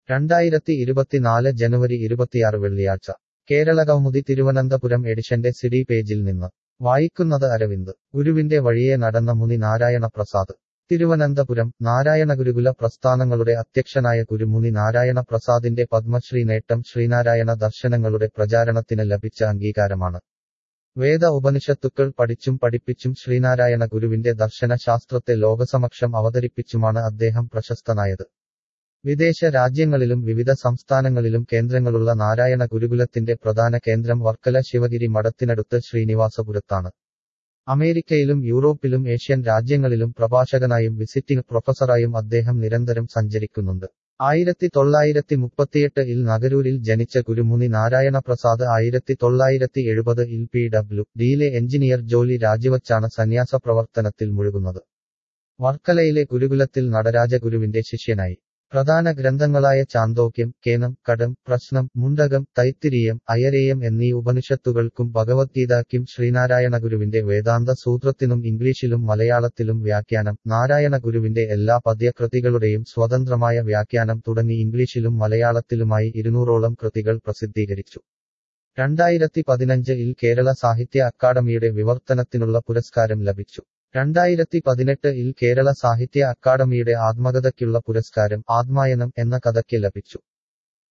രണ്ടായിരത്തി ഇരുപത്തിനാല് ജനുവരി ഇരുപത്തിയാറ് വെള്ളിയാഴ്ച കേരളകൗമുദി തിരുവനന്തപുരം എഡിഷന്റെ സിഡി പേജിൽ നിന്ന് വായിക്കുന്നത് അരവിന്ദ് ഗുരുവിന്റെ വഴിയെ നടന്ന മുനി നാരായണ പ്രസാദ് തിരുവനന്തപുരം നാരായണ ഗുരുകുല പ്രസ്ഥാനങ്ങളുടെ അധ്യക്ഷനായ ഗുരുമുനി നാരായണ പ്രസാദിന്റെ പത്മശ്രീ നേട്ടം ശ്രീനാരായണ ദർശനങ്ങളുടെ പ്രചാരണത്തിന് ലഭിച്ച അംഗീകാരമാണ് വേദ ഉപനിഷത്തുക്കൾ പഠിച്ചും പഠിപ്പിച്ചും ശ്രീനാരായണ ഗുരുവിന്റെ ദർശന ശാസ്ത്രത്തെ ലോകസമക്ഷം അവതരിപ്പിച്ചുമാണ് അദ്ദേഹം പ്രശസ്തനായത് വിദേശ രാജ്യങ്ങളിലും വിവിധ സംസ്ഥാനങ്ങളിലും കേന്ദ്രങ്ങളുള്ള നാരായണ ഗുരുകുലത്തിന്റെ പ്രധാന കേന്ദ്രം വർക്കല ശിവഗിരി മഠത്തിനടുത്ത് ശ്രീനിവാസപുരത്താണ് അമേരിക്കയിലും യൂറോപ്പിലും ഏഷ്യൻ രാജ്യങ്ങളിലും പ്രഭാഷകനായും വിസിറ്റിംഗ് പ്രൊഫസറായും അദ്ദേഹം നിരന്തരം സഞ്ചരിക്കുന്നുണ്ട് ആയിരത്തി തൊള്ളായിരത്തി മുപ്പത്തിയെട്ട് ഇൽ നഗരൂരിൽ ജനിച്ച ഗുരുമുനി നാരായണ പ്രസാദ് ആയിരത്തി തൊള്ളായിരത്തി എഴുപത് ഇൽ പി ഡബ്ല്യു ഡിയിലെ എഞ്ചിനീയർ ജോലി രാജിവച്ചാണ് സന്യാസ പ്രവർത്തനത്തിൽ മുഴുകുന്നത് വർക്കലയിലെ ഗുരുകുലത്തിൽ നടരാജ ഗുരുവിന്റെ ശിഷ്യനായി പ്രധാന ഗ്രന്ഥങ്ങളായ ചാന്തോക്യം കേനം കടം പ്രശ്നം മുണ്ടകം തൈത്തിരീയം അയരേയം എന്നീ ഉപനിഷത്തുകൾക്കും ഭഗവത്ഗീതയ്ക്കും ശ്രീനാരായണ ഗുരുവിന്റെ വേദാന്ത സൂത്രത്തിനും ഇംഗ്ലീഷിലും മലയാളത്തിലും വ്യാഖ്യാനം നാരായണ ഗുരുവിന്റെ എല്ലാ പദ്യകൃതികളുടെയും സ്വതന്ത്രമായ വ്യാഖ്യാനം തുടങ്ങി ഇംഗ്ലീഷിലും മലയാളത്തിലുമായി ഇരുന്നൂറോളം കൃതികൾ പ്രസിദ്ധീകരിച്ചു രണ്ടായിരത്തി പതിനഞ്ച് ഇൽ കേരള സാഹിത്യ അക്കാദമിയുടെ വിവർത്തനത്തിനുള്ള പുരസ്കാരം ലഭിച്ചു രണ്ടായിരത്തി പതിനെട്ട് ഇൽ കേരള സാഹിത്യ അക്കാദമിയുടെ ആത്മകഥയ്ക്കുള്ള പുരസ്കാരം ആത്മായനം എന്ന കഥയ്ക്ക് ലഭിച്ചു